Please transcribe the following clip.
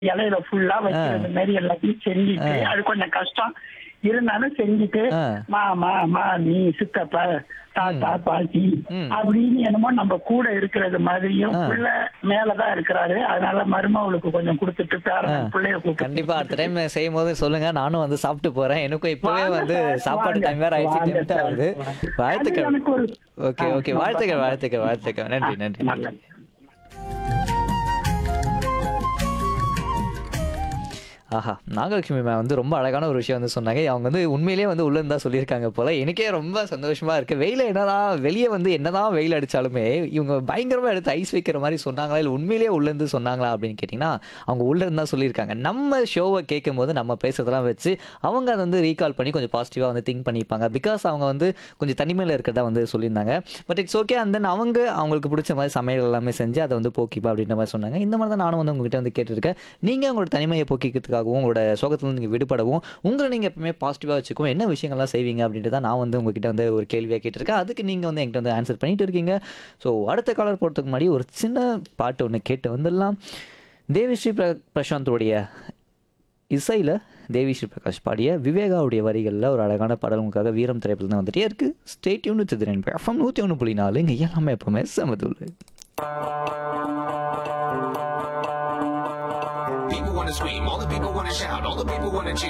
இலையில ஃபுல்லா வைக்கிறது மாதிரி எல்லாத்தையும் செஞ்சுட்டு அது கொஞ்சம் கஷ்டம் இருந்தாலும் செஞ்சுட்டு ஆ. மா மா மா நீ சித்தப்பா தாத்தா பாட்டி ம். அப்படின்னு என்னமோ நம்ம கூட இருக்கிறது மாதிரியும் ஆ. பிள்ளை மேலதான் இருக்கிறாரு அதனால மருமகளுக்கு கொஞ்சம் கொடுத்துட்டு பேரன் பிள்ளைய கூப்பிட்டு கண்டிப்பா அடுத்த டைம் செய்யும் போது சொல்லுங்க நானும் வந்து சாப்பிட்டு போறேன் எனக்கும் இப்பவே வாங்க வந்து சார், சாப்பாடு வாங்க. டைம் வேற ஆயிடுச்சு வாங்க டெம்ட் சார். ஆகுது அது வாழ்த்துக்கள் எனக்கு ஒரு ஓகே ஆ, ஓகே ரொம்ப வாழ்த்துக்கள் சந்தோஷம். வாழ்த்துக்கள் வாழ்த்துக்கள் நன்றி நன்றி நல்லது. ஆஹா நாகலட்சுமி மேம் வந்து ரொம்ப அழகான ஒரு விஷயம் வந்து சொன்னாங்க அவங்க வந்து உண்மையிலேயே வந்து உள்ள இருந்தா சொல்லியிருக்காங்க போல எனக்கே ரொம்ப சந்தோஷமா இருக்கு வெயில என்னதான் வெளியே வந்து என்னதான் வெயில் அடிச்சாலுமே இவங்க பயங்கரமா எடுத்து ஐஸ் வைக்கிற மாதிரி சொன்னாங்களா இல்லை உண்மையிலேயே உள்ள இருந்து சொன்னாங்களா அப்படின்னு கேட்டிங்கன்னா அவங்க உள்ள இருந்தா சொல்லியிருக்காங்க நம்ம ஷோவை கேட்கும் போது நம்ம பேசுறதெல்லாம் வச்சு அவங்க அதை வந்து ரீகால் பண்ணி கொஞ்சம் பாசிட்டிவாக வந்து திங்க் பண்ணிப்பாங்க பிகாஸ் அவங்க வந்து கொஞ்சம் தனிமையில் இருக்கிறதா வந்து சொல்லியிருந்தாங்க but it's okay and then அவங்க அவங்களுக்கு பிடிச்ச மாதிரி சமையல் எல்லாமே செஞ்சு அதை வந்து போக்கிப்பா அப்படின்ற மாதிரி சொன்னாங்க இந்த மாதிரி தான் நானும் வந்து உங்ககிட்ட வந்து கேட்டிருக்கேன் நீங்கள் உங்களோட தனிமையை போக்கிக்கிறதுக்காகவும் உங்களோட சோகத்துல நீங்கள் விடுபடவும் உங்களை நீங்கள் எப்பவுமே பாசிட்டிவாக வச்சுக்கவும் என்ன விஷயங்கள்லாம் செய்வீங்க அப்படின்ட்டு தான் நான் வந்து உங்ககிட்ட வந்து ஒரு கேள்வியாக கேட்டிருக்கேன் அதுக்கு நீங்கள் வந்து என்கிட்ட வந்து ஆன்சர் பண்ணிட்டு இருக்கீங்க ஸோ அடுத்த காலர் போகிறதுக்கு முன்னாடி ஒரு சின்ன பாட்டு ஒன்று கேட்டு வந்துடலாம் தேவிஸ்ரீ பிர பிரசாந்தோடைய இசையில் தேவி ஸ்ரீ பிரகாஷ் பாடிய விவேகாவுடைய வரிகளில் ஒரு அழகான பாடல் உங்களுக்காக வீரம் திரைப்படம் தான் வந்துட்டே இருக்கு ஸ்டேட் யூனு திதிரன் எஃப்எம் நூற்றி ஒன்று புள்ளி நாலு இங்கே எல்லாமே எப்பவுமே சமதுள்ள People wanna scream, all the people wanna shout, all the people wanna cheer.